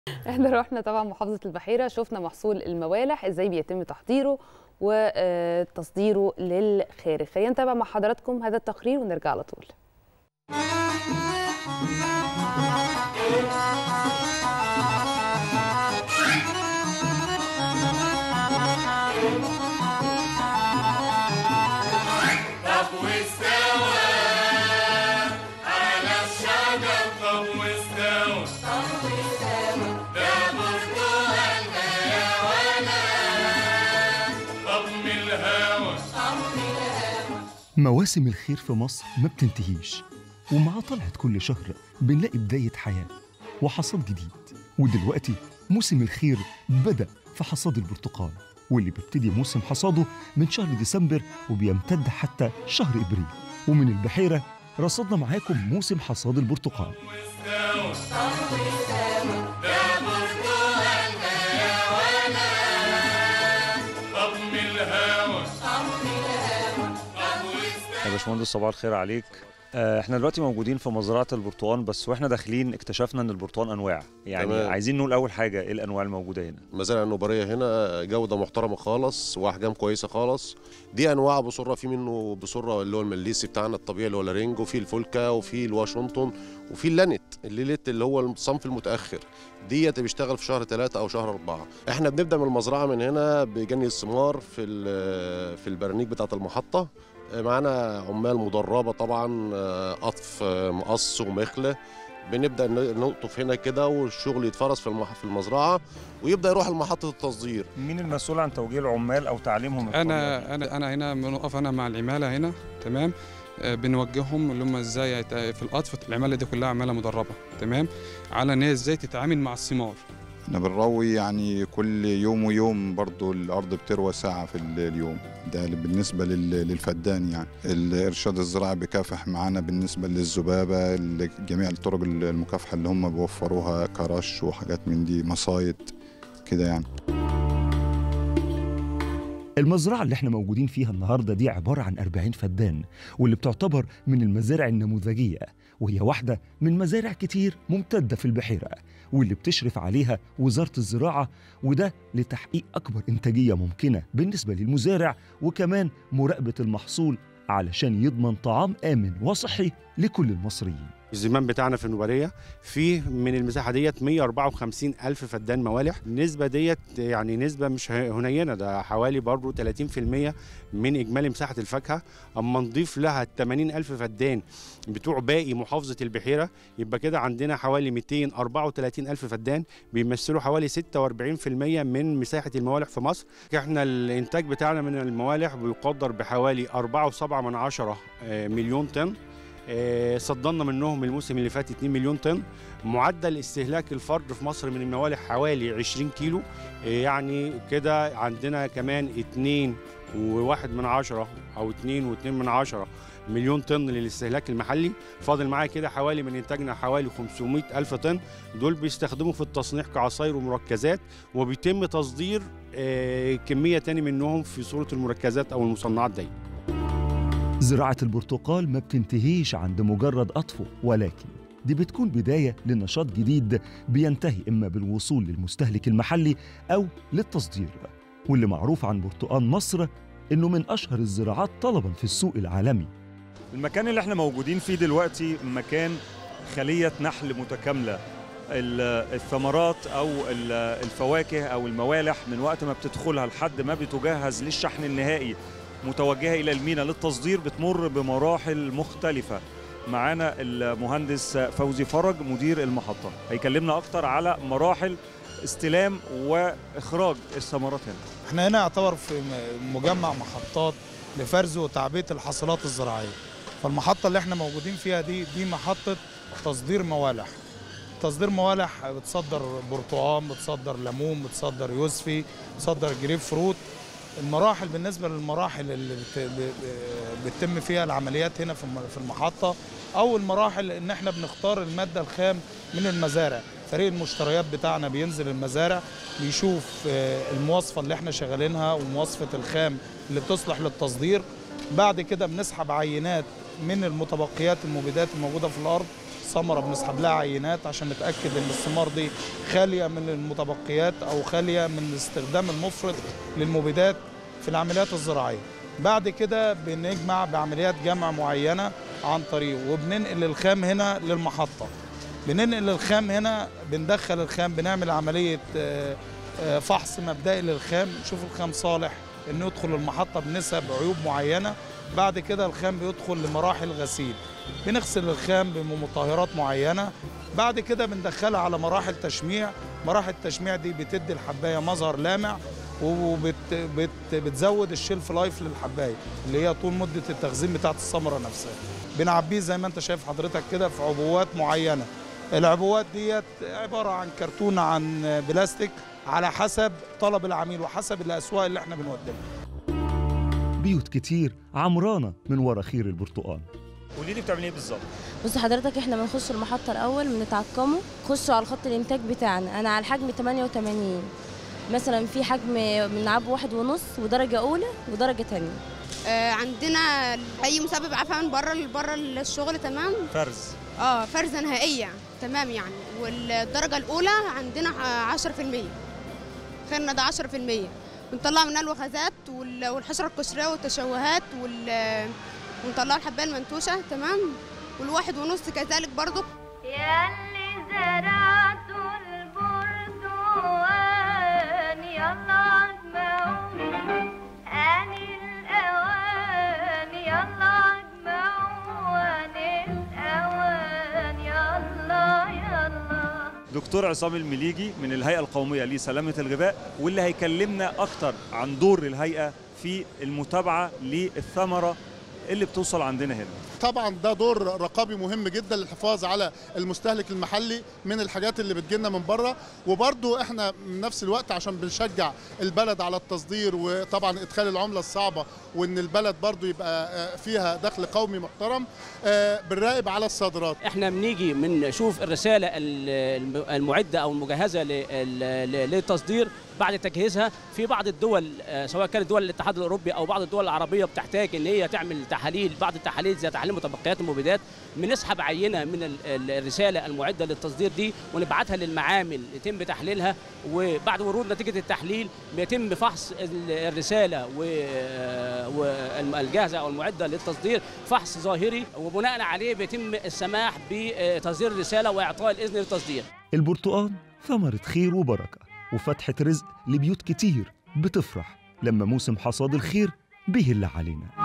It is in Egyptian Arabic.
احنا رحنا طبعا محافظة البحيرة شفنا محصول الموالح ازاي بيتم تحضيره وتصديره للخارج خلينا نتابع مع حضراتكم هذا التقرير ونرجع على طول طب واستوى على الشجر طب واستوى ده برتقالنا يا ولد طب من الهوى مواسم الخير في مصر ما بتنتهيش ومع طلعة كل شهر بنلاقي بداية حياة وحصاد جديد ودلوقتي موسم الخير بدأ في حصاد البرتقال واللي بيبتدي موسم حصاده من شهر ديسمبر وبيمتد حتى شهر إبريل ومن البحيرة رصدنا معاكم موسم حصاد البرتقال واستوى ده برتقالنا يا ولد طب من الهوى طب واستوى يا باشمهندس صباح الخير عليك آه، احنا دلوقتي موجودين في مزرعه البرتقال بس واحنا داخلين اكتشفنا ان البرتقال انواع يعني تمام. عايزين نقول اول حاجه ايه الانواع الموجوده هنا المزارع النوبريه هنا جوده محترمه خالص واحجام كويسه خالص دي انواع بصره في منه بصره اللي هو المليسي بتاعنا الطبيعي اللي هو لارينج وفي الفولكا وفي الواشنطن وفي اللانت الليلت اللي هو الصنف المتاخر ديت بيشتغل في شهر ثلاثة او شهر أربعة احنا بنبدا من المزرعه من هنا بجني الثمار في ال- في البرانيك بتاعه المحطه معانا عمال مدربه طبعا قطف مقص ومخله بنبدا نقطف هنا كده والشغل يتفرز في المح- في المزرعه ويبدا يروح لمحطه التصدير مين المسؤول عن توجيه العمال او تعليمهم انا انا انا هنا بنقف انا مع العماله هنا تمام آه، بنوجههم اللي هم ازاي يت- في القطف العماله دي كلها عماله مدربه تمام على ان هي ازاي تتعامل مع الثمار احنا بنروي يعني كل يوم ويوم برضو الارض بتروى ساعه في ال- اليوم ده بالنسبه لل- للفدان يعني الارشاد الزراعي بيكافح معانا بالنسبه للذبابه جميع الطرق المكافحه اللي هم بيوفروها كرش وحاجات من دي مصايد كده يعني المزرعة اللي احنا موجودين فيها النهاردة دي عبارة عن 40 فدان واللي بتعتبر من المزارع النموذجية وهي واحدة من مزارع كتير ممتدة في البحيرة واللي بتشرف عليها وزارة الزراعة وده لتحقيق أكبر إنتاجية ممكنة بالنسبة للمزارع وكمان مراقبة المحصول علشان يضمن طعام آمن وصحي لكل المصريين الزمام بتاعنا في النوبارية فيه من المساحة ديت 154 ألف فدان موالح النسبة ديت يعني نسبة مش هنينة ده حوالي برضه 30% من إجمالي مساحة الفاكهة أما نضيف لها 80 ألف فدان بتوع باقي محافظة البحيرة يبقى كده عندنا حوالي 234 ألف فدان بيمثلوا حوالي 46% من مساحة الموالح في مصر احنا الإنتاج بتاعنا من الموالح بيقدر بحوالي 4.7 من عشرة آه، مليون طن آه، صدرنا منهم الموسم اللي فات 2 مليون طن معدل استهلاك الفرد في مصر من الموالح حوالي 20 كيلو آه، يعني كده عندنا كمان 2 وواحد من عشرة أو 2 واتنين من عشرة مليون طن للاستهلاك المحلي فاضل معايا كده حوالي من إنتاجنا حوالي 500 ألف طن دول بيستخدموا في التصنيع كعصاير ومركزات وبيتم تصدير آه، كمية تاني منهم في صورة المركزات أو المصنعات دي زراعة البرتقال ما بتنتهيش عند مجرد قطفه ولكن دي بتكون بداية لنشاط جديد بينتهي إما بالوصول للمستهلك المحلي أو للتصدير واللي معروف عن برتقال مصر إنه من أشهر الزراعات طلبا في السوق العالمي المكان اللي احنا موجودين فيه دلوقتي مكان خليه نحل متكامله ال- الثمرات او ال- الفواكه او الموالح من وقت ما بتدخلها لحد ما بتجهز للشحن النهائي متوجهه الى المينا للتصدير بتمر بمراحل مختلفه معانا المهندس فوزي فرج مدير المحطه هيكلمنا اكتر على مراحل استلام واخراج الثمرات هنا احنا هنا يعتبر في م- مجمع محطات لفرز وتعبئة الحاصلات الزراعية فالمحطة اللي احنا موجودين فيها دي دي محطة تصدير موالح تصدير موالح بتصدر برتقال بتصدر ليمون بتصدر يوسفي بتصدر جريب فروت المراحل بالنسبة للمراحل اللي بت... ب- بتتم فيها العمليات هنا في الم- في المحطة أول مراحل إن احنا بنختار المادة الخام من المزارع فريق المشتريات بتاعنا بينزل المزارع بيشوف آه، المواصفة اللي احنا شغالينها ومواصفة الخام اللي بتصلح للتصدير بعد كده بنسحب عينات من المتبقيات المبيدات الموجوده في الارض ثمره بنسحب لها عينات عشان نتاكد ان الثمار دي خاليه من المتبقيات او خاليه من الاستخدام المفرط للمبيدات في العمليات الزراعيه بعد كده بنجمع بعمليات جمع معينه عن طريق وبننقل الخام هنا للمحطه بننقل الخام هنا بندخل الخام بنعمل عمليه آه، آه، فحص مبدئي للخام نشوف الخام صالح انه يدخل المحطه بنسب عيوب معينه بعد كده الخام بيدخل لمراحل غسيل بنغسل الخام بمطهرات معينه بعد كده بندخلها على مراحل تشميع مراحل التشميع دي بتدي الحبايه مظهر لامع وبتزود الشيلف لايف للحبايه اللي هي طول مده التخزين بتاعت الثمره نفسها بنعبيه زي ما انت شايف حضرتك كده في عبوات معينه العبوات ديت عباره عن كرتونه عن بلاستيك على حسب طلب العميل وحسب الاسواق اللي احنا بنوديها بيوت كتير عمرانة من ورا خير البرتقال قولي لي بتعملي ايه بالظبط بص حضرتك احنا بنخش المحطة الأول بنتعقمه نخش على خط الإنتاج بتاعنا أنا على الحجم 88 مثلا في حجم بنلعبه واحد ونص ودرجة أولى ودرجة تانية آه، عندنا اي مسبب عفوا بره بره الشغل تمام فرز اه فرزه نهائيه تمام يعني والدرجه الاولى عندنا آه، 10% خيرنا ده 10% بنطلع منها الوخزات وال- والحشره القشريه والتشوهات وال ونطلع الحبايه المنتوشه تمام والواحد ونص كذلك برضو ياللي زرعتوا البرتقال يلا اجمعوا اني الاوان يلا اجمعوا اني الاوان يلا يلا دكتور عصام المليجي من الهيئة القومية لسلامة الغذاء واللي هيكلمنا أكتر عن دور الهيئة في المتابعة للثمرة اللي بتوصل عندنا هنا طبعا ده دور رقابي مهم جدا للحفاظ على المستهلك المحلي من الحاجات اللي بتجيلنا من بره وبرضو احنا من نفس الوقت عشان بنشجع البلد على التصدير وطبعا ادخال العمله الصعبه وان البلد برضو يبقى آه، فيها دخل قومي محترم آه، بنراقب على الصادرات احنا بنيجي بنشوف الرساله ال- المعده او المجهزه لل- ل- للتصدير بعد تجهيزها في بعض الدول آه، سواء كانت دول الاتحاد الاوروبي او بعض الدول العربيه بتحتاج ان هي تعمل تحاليل بعض التحاليل زي تحاليل متبقيات المبيدات بنسحب عينه من ال- ال- الرساله المعده للتصدير دي ونبعتها للمعامل يتم تحليلها وبعد ورود نتيجه التحليل بيتم فحص ال- الرساله والجاهزه او المعده للتصدير فحص ظاهري وبناء عليه بيتم السماح بتصدير الرساله واعطاء الاذن للتصدير البرتقال ثمرة خير وبركة وفتحة رزق لبيوت كتير بتفرح لما موسم حصاد الخير بيهل علينا